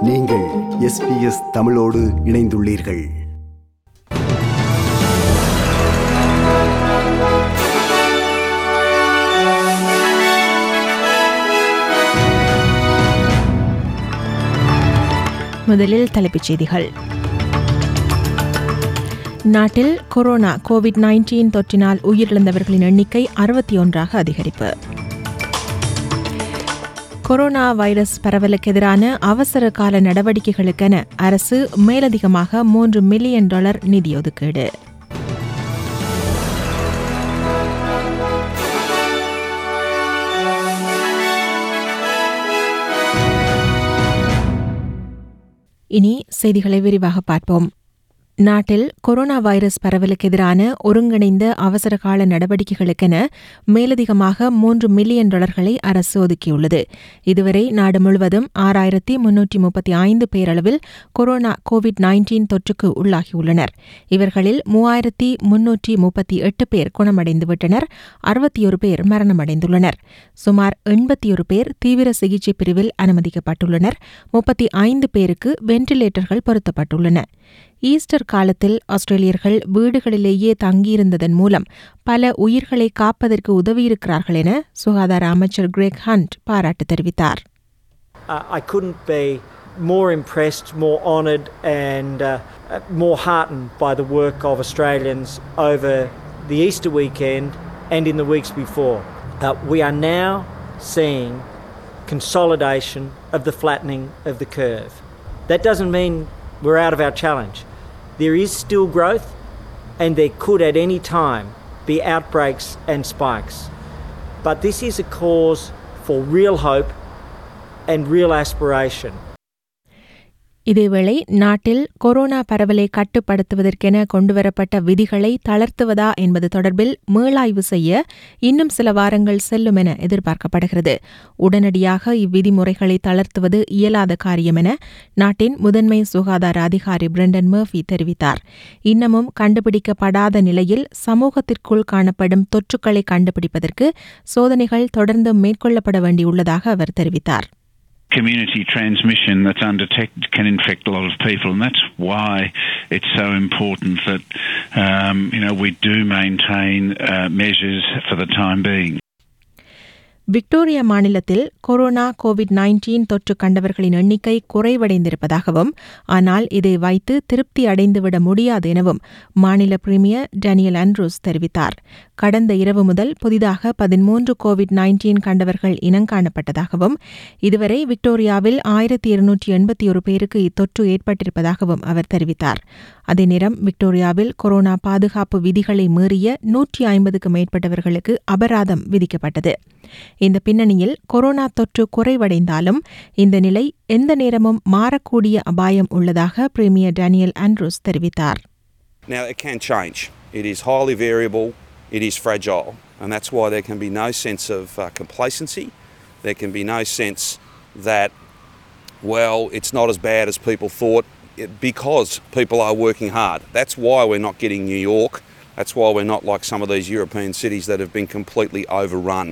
நீங்கள் எஸ்பிஎஸ் தமிழோடு இணைந்துள்ளீர்கள் முதலில் தலைப்புச் செய்திகள் நாட்டில் கொரோனா கோவிட் நைன்டீன் தொற்றினால் உயிரிழந்தவர்களின் எண்ணிக்கை அறுபத்தி ஒன்றாக அதிகரிப்பு கொரோனா வைரஸ் பரவலுக்கு எதிரான அவசர கால நடவடிக்கைகளுக்கென அரசு மேலதிகமாக மூன்று மில்லியன் டாலர் நிதி ஒதுக்கீடு இனி செய்திகளை விரிவாக பார்ப்போம் நாட்டில் கொரோனா வைரஸ் பரவலுக்கு எதிரான ஒருங்கிணைந்த அவசரகால நடவடிக்கைகளுக்கென மேலதிகமாக மூன்று மில்லியன் டாலர்களை அரசு ஒதுக்கியுள்ளது இதுவரை நாடு முழுவதும் ஆறாயிரத்தி முன்னூற்றி முப்பத்தி ஐந்து பேரளவில் கொரோனா கோவிட் நைன்டீன் தொற்றுக்கு உள்ளாகியுள்ளனர் இவர்களில் மூவாயிரத்தி முன்னூற்றி முப்பத்தி எட்டு பேர் குணமடைந்துவிட்டனர் அறுபத்தி ஒரு பேர் மரணமடைந்துள்ளனர் சுமார் எண்பத்தி ஒரு பேர் தீவிர சிகிச்சை பிரிவில் அனுமதிக்கப்பட்டுள்ளனர் முப்பத்தி ஐந்து பேருக்கு வெண்டிலேட்டர்கள் பொருத்தப்பட்டுள்ளன ஈஸ்டர் காலத்தில் ஆஸ்திரேலியர்கள் வீடுகளிலேயே தங்கியிருந்ததன் மூலம் பல உயிர்களை காப்பதற்கு உதவியிருக்கிறார்கள் என சுகாதார அமைச்சர் கிரேக் ஹண்ட் பாராட்டு தெரிவித்தார் Uh, I couldn't be more impressed, more honoured, and uh, uh, more heartened by the work of Australians over the Easter weekend and in the weeks before. Uh, we are now seeing consolidation of the flattening of the curve. That doesn't mean we're out of our challenge. There is still growth, and there could at any time be outbreaks and spikes. But this is a cause for real hope and real aspiration. இதேவேளை நாட்டில் corona பரவலை கட்டுப்படுத்துவதற்கென கொண்டுவரப்பட்ட விதிகளை தளர்த்துவதா என்பது தொடர்பில் மீளாய்வு செய்ய இன்னும் சில வாரங்கள் செல்லும் என எதிர்பார்க்கப்படுகிறது உடனடியாக இவ்விதிமுறைகளை தளர்த்துவது இயலாத காரியம் என நாட்டின் முதன்மை சுகாதார அதிகாரி பிரெண்டன் மர்ஃபி தெரிவித்தார் இன்னமும் கண்டுபிடிக்கப்படாத நிலையில் சமூகத்திற்குள் காணப்படும் தொற்றுக்களை கண்டுபிடிப்பதற்கு சோதனைகள் தொடர்ந்து மேற்கொள்ளப்பட வேண்டியுள்ளதாக அவர் தெரிவித்தார் community transmission that's undetected can infect a lot of people, and that's why it's so important that um, you know we do maintain uh, measures for the time being. Victoria மாநிலத்தில் கொரோனா கோவிட் நைன்டீன் தொற்று கண்டவர்களின் எண்ணிக்கை குறைவடைந்திருப்பதாகவும் ஆனால் இதை வைத்து திருப்தி அடைந்துவிட முடியாது எனவும் மாநில பிரீமியர் டேனியல் ஆண்ட்ரூஸ் தெரிவித்தார் கடந்த இரவு முதல் புதிதாக பதிமூன்று கோவிட் நைன்டீன் கண்டவர்கள் இனங்காணப்பட்டதாகவும் இதுவரை விக்டோரியாவில் ஆயிரத்தி இருநூற்றி எண்பத்தி ஒரு பேருக்கு இத்தொற்று ஏற்பட்டிருப்பதாகவும் அவர் தெரிவித்தார் அதே நேரம் விக்டோரியாவில் கொரோனா பாதுகாப்பு விதிகளை மீறிய நூற்றி ஐம்பதுக்கு மேற்பட்டவர்களுக்கு அபராதம் விதிக்கப்பட்டது இந்த பின்னணியில் கொரோனா தொற்று குறைவடைந்தாலும் இந்த நிலை எந்த நேரமும் மாறக்கூடிய அபாயம் உள்ளதாக பிரீமியர் டேனியல் ஆண்ட்ரூஸ் தெரிவித்தார் Now, it can change. It is highly variable, it is fragile, and that's why there can be no sense of uh, complacency. There can be no sense that, well, it's not as bad as people thought it- because people are working hard. That's why we're not getting New York. That's why we're not like some of these European cities that have been completely overrun.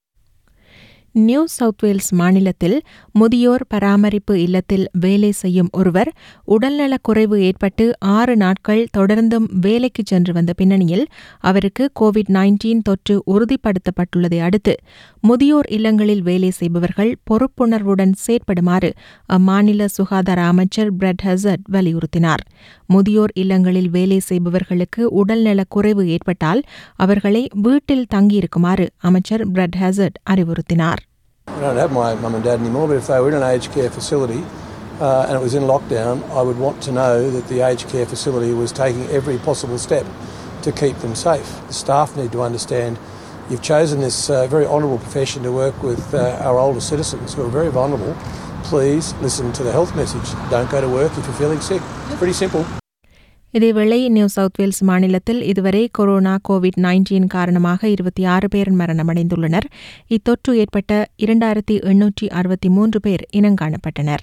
New South Wales மாநிலத்தில் முதியோர் பராமரிப்பு இல்லத்தில் வேலை செய்யும் ஒருவர் உடல்நலக் குறைவு ஏற்பட்டு ஆறு நாட்கள் தொடர்ந்தும் வேலைக்கு சென்று வந்த பின்னணியில் அவருக்கு கோவிட் நைன்டீன் தொற்று உறுதிப்படுத்தப்பட்டுள்ளதை அடுத்து முதியோர் இல்லங்களில் வேலை செய்பவர்கள் பொறுப்புணர்வுடன் செயற்படுமாறு அம்மாநில சுகாதார அமைச்சர் பிரெட் ஹசர்ட் வலியுறுத்தினார் முதியோர் இல்லங்களில் வேலை செய்பவர்களுக்கு உடல்நலக் குறைவு ஏற்பட்டால் அவர்களை வீட்டில் தங்கியிருக்குமாறு அமைச்சர் பிரெட் ஹசர்ட் அறிவுறுத்தினார் I don't have my mum and dad anymore, but if they were in an aged care facility uh, and it was in lockdown, I would want to know that the aged care facility was taking every possible step to keep them safe. The staff need to understand you've chosen this uh, very honourable profession to work with uh, our older citizens who are very vulnerable. Please listen to the health message. Don't go to work if you're feeling sick. Pretty simple. இதேவேளை New South Wales மாநிலத்தில் இதுவரை corona covid nineteen காரணமாக இருபத்தி ஆறு பேர் மரணமடைந்துள்ளனர் இத்தொற்று ஏற்பட்ட இரண்டாயிரத்தி எண்ணூற்றி அறுபத்தி மூன்று பேர் இனங்காணப்பட்டனர்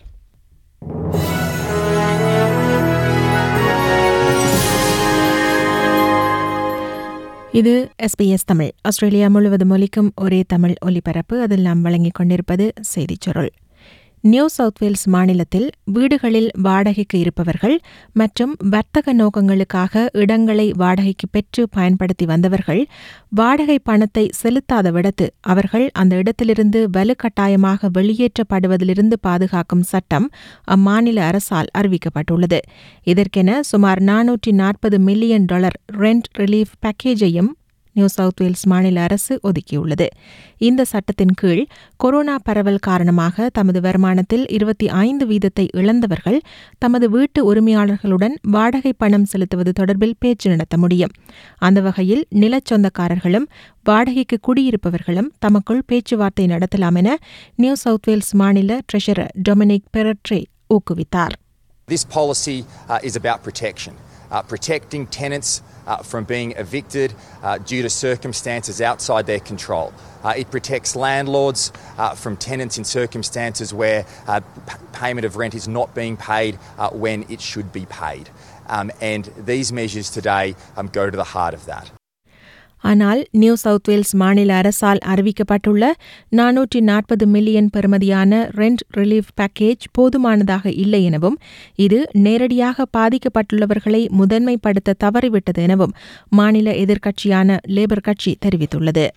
இது எஸ்பிஎஸ் தமிழ் ஆஸ்திரேலியா முழுவதும் ஒலிக்கும் ஒரே தமிழ் ஒலிபரப்பு அதில் நாம் வழங்கிக் கொண்டிருப்பது செய்திச் சுருள் நியூ சவுத் வேல்ஸ் மாநிலத்தில் வீடுகளில் வாடகைக்கு இருப்பவர்கள் மற்றும் வர்த்தக நோக்கங்களுக்காக இடங்களை வாடகைக்கு பெற்று பயன்படுத்தி வந்தவர்கள் வாடகை பணத்தை செலுத்தாத விடத்து அவர்கள் அந்த இடத்திலிருந்து வலுக்கட்டாயமாக வெளியேற்றப்படுவதிலிருந்து பாதுகாக்கும் சட்டம் அம்மாநில அரசால் அறிவிக்கப்பட்டுள்ளது இதற்கென சுமார் நானூற்றி நாற்பது மில்லியன் டாலர் ரெண்ட் ரிலீஃப் பேக்கேஜையும் நியூ சவுத் வேல்ஸ் மாநில அரசு ஒதுக்கியுள்ளது இந்த சட்டத்தின் கீழ் கொரோனா பரவல் காரணமாக தமது வருமானத்தில் இருபத்தி ஐந்து வீதத்தை இழந்தவர்கள் தமது வீட்டு உரிமையாளர்களுடன் வாடகை பணம் செலுத்துவது தொடர்பில் பேச்சு நடத்த முடியும் அந்த வகையில் நிலச் சொந்தக்காரர்களும் வாடகைக்கு குடியிருப்பவர்களும் தமக்குள் பேச்சுவார்த்தை நடத்தலாம் என நியூ சவுத் வேல்ஸ் மாநில ட்ரெஷரர் டொமினிக் பெரட்ரே ஊக்குவித்தார் This policy uh, is about protection, uh, protecting tenants uh, from being evicted uh, due to circumstances outside their control. Uh, it protects landlords uh, from tenants in circumstances where uh, p- payment of rent is not being paid uh, when it should be paid. Um, and these measures today um, go to the heart of that. ஆனால் New South Wales மாநில அரசால் அறிவிக்கப்பட்டுள்ள நானூற்றி நாற்பது million பெறுமதியான rent relief package போதுமானதாக இல்லை எனவும் இது நேரடியாக பாதிக்கப்பட்டுள்ளவர்களை முதன்மைப்படுத்த தவறிவிட்டது எனவும் மாநில எதிர்க்கட்சியான லேபர் கட்சி தெரிவித்துள்ளது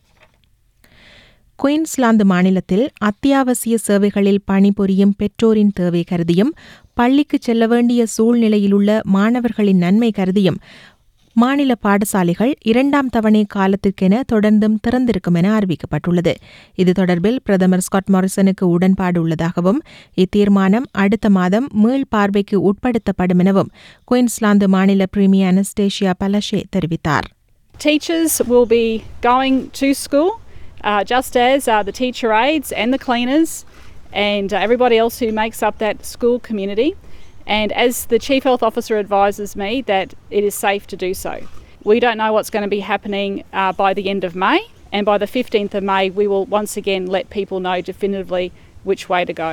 குயின்ஸ்லாந்து மாநிலத்தில் அத்தியாவசிய சேவைகளில் பணிபுரியும் பெற்றோரின் தேவை கருதியும் பள்ளிக்கு செல்ல வேண்டிய சூழ்நிலையிலுள்ள மாணவர்களின் நன்மை கருதியும் மாநில பாடசாலைகள் இரண்டாம் தவணை காலத்திற்கென தொடர்ந்தும் திறந்திருக்கும் என அறிவிக்கப்பட்டுள்ளது இது தொடர்பில் பிரதமர் ஸ்காட் மாரிசனுக்கு உடன்பாடு உள்ளதாகவும் இத்தீர்மானம் அடுத்த மாதம் மீள் பார்வைக்கு உட்படுத்தப்படும் எனவும் குயின்ஸ்லாந்து மாநில பிரீமியர் அனஸ்டேஷியா பலஷே தெரிவித்தார் Teachers will be going to school, uh, just as uh, the teacher aides and the cleaners and uh, everybody else who makes up that school community. And as the Chief Health Officer advises me, that it is safe to do so. We don't know what's going to be happening uh, by the end of May, and by the 15th of May, we will once again let people know definitively which way to go.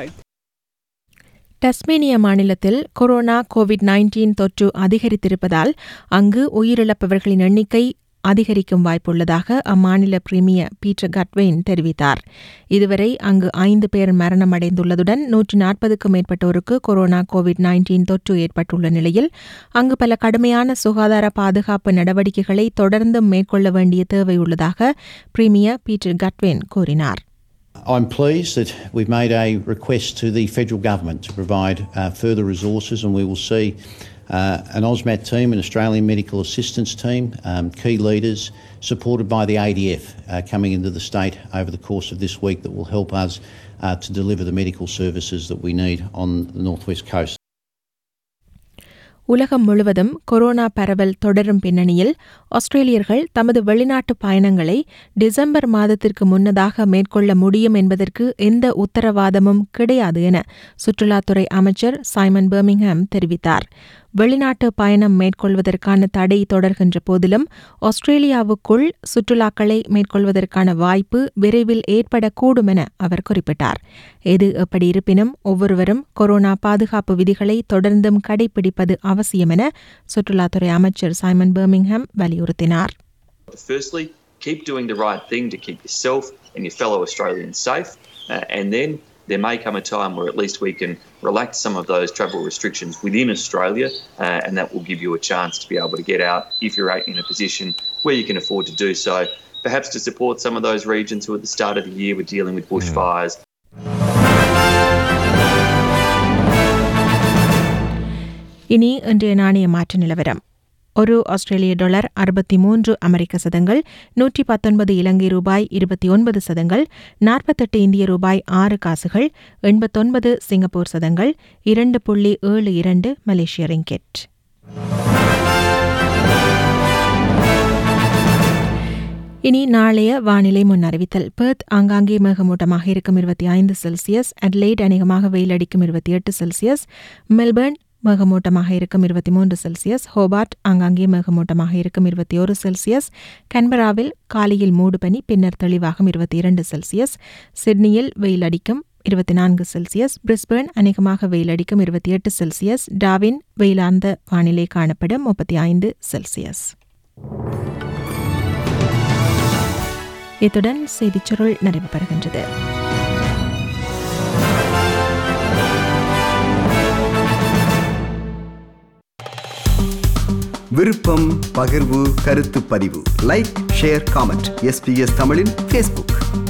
Tasmania மாநிலத்தில் corona covid nineteen தொற்று அதிகரித்திருப்பதால் அங்கு உயிரிழப்பவர்களின் எண்ணிக்கை அதிகரிக்கும் வாய்ப்புள்ளதாக அம்மாநில premier Peter கட்வெயின் தெரிவித்தார் இதுவரை அங்கு ஐந்து பேர் மரணமடைந்துள்ளதுடன் நூற்றி நாற்பதுக்கும் மேற்பட்டோருக்கு கொரோனா கோவிட் நைன்டீன் தொற்று ஏற்பட்டுள்ள நிலையில் அங்கு பல கடுமையான சுகாதார பாதுகாப்பு நடவடிக்கைகளை தொடர்ந்து மேற்கொள்ள வேண்டிய தேவை உள்ளதாக பிரீமியர் பீட்டர் கட்வெயின் கூறினார் I'm pleased that we've made a request to the federal government to provide uh, further resources, and we will see uh, an AUSMAT team, an Australian Medical Assistance Team, um, key leaders supported by the ADF uh, coming into the state over the course of this week that will help us uh, to deliver the medical services that we need on the northwest coast. உலகம் முழுவதும் corona பரவல் தொடரும் பின்னணியில் ஆஸ்திரேலியர்கள் தமது வெளிநாட்டு பயணங்களை December மாதத்திற்கு முன்னதாக மேற்கொள்ள முடியும் என்பதற்கு எந்த உத்தரவாதமும் கிடையாது என சுற்றுலாத்துறை அமைச்சர் சைமன் பர்மிங்ஹாம் தெரிவித்தார் வெளிநாட்டு பயணம் மேற்கொள்வதற்கான தடை தொடர்கின்ற போதிலும் ஆஸ்திரேலியாவுக்குள் சுற்றுலாக்களை மேற்கொள்வதற்கான வாய்ப்பு விரைவில் ஏற்படக்கூடும் என அவர் குறிப்பிட்டார் எது எப்படி இருப்பினும் ஒவ்வொருவரும் கொரோனா பாதுகாப்பு விதிகளை தொடர்ந்தும் கடைபிடிப்பது அவசியம் என சுற்றுலாத்துறை அமைச்சர் சைமன் பர்மிங்ஹாம் வலியுறுத்தினார் Firstly, keep doing the right thing to keep yourself and your fellow Australians safe, uh, and then there may come a time where at least we can relax some of those travel restrictions within Australia, uh, and that will give you a chance to be able to get out if you're in a position where you can afford to do so. Perhaps to support some of those regions who at the start of the year were dealing with bushfires. இனி இன்றைய நாணய மாற்று நிலவரம் ஒரு ஆஸ்திரேலிய dollar அறுபத்தி மூன்று அமெரிக்க சதங்கள் நூற்றி பத்தொன்பது இலங்கை ரூபாய் இருபத்தி ஒன்பது சதங்கள் நாற்பத்தெட்டு இந்திய ரூபாய் ஆறு காசுகள் எண்பத்தொன்பது சிங்கப்பூர் சதங்கள் இரண்டு புள்ளி ஏழு இரண்டு மலேசிய ரிங்கெட் இனி நாளைய வானிலை முன்னறிவித்தல் பெர்த் ஆங்காங்கே மேகமூட்டமாக இருக்கும் இருபத்தி ஐந்து செல்சியஸ் அட்லைட் அநேகமாக வெயிலடிக்கும் இருபத்தி எட்டு செல்சியஸ் மெல்பர்ன் மேகமூட்டமாக இருக்கும் இருபத்தி மூன்று செல்சியஸ் ஹோபார்ட் ஆங்காங்கே மேகமூட்டமாக இருக்கும் இருபத்தி ஒரு செல்சியஸ் கன்பராவில் காலையில் மூடுபனி பின்னர் தெளிவாகும் இருபத்தி இரண்டு செல்சியஸ் சிட்னியில் வெயில் அடிக்கும் இருபத்தி நான்கு செல்சியஸ் பிரிஸ்பர்ன் அநேகமாக வெயில் அடிக்கும் இருபத்தி எட்டு செல்சியஸ் டாவின் வெயிலார்ந்த வானிலை காணப்படும் முப்பத்தி ஐந்து செல்சியஸ் இத்துடன் செய்திச் சுருள் நிறைவு பெறுகின்றது விருப்பம் பகிர்வு கருத்து பதிவு லைக் ஷேர் காமெண்ட் எஸ்பிஎஸ் தமிழின் ஃபேஸ்புக்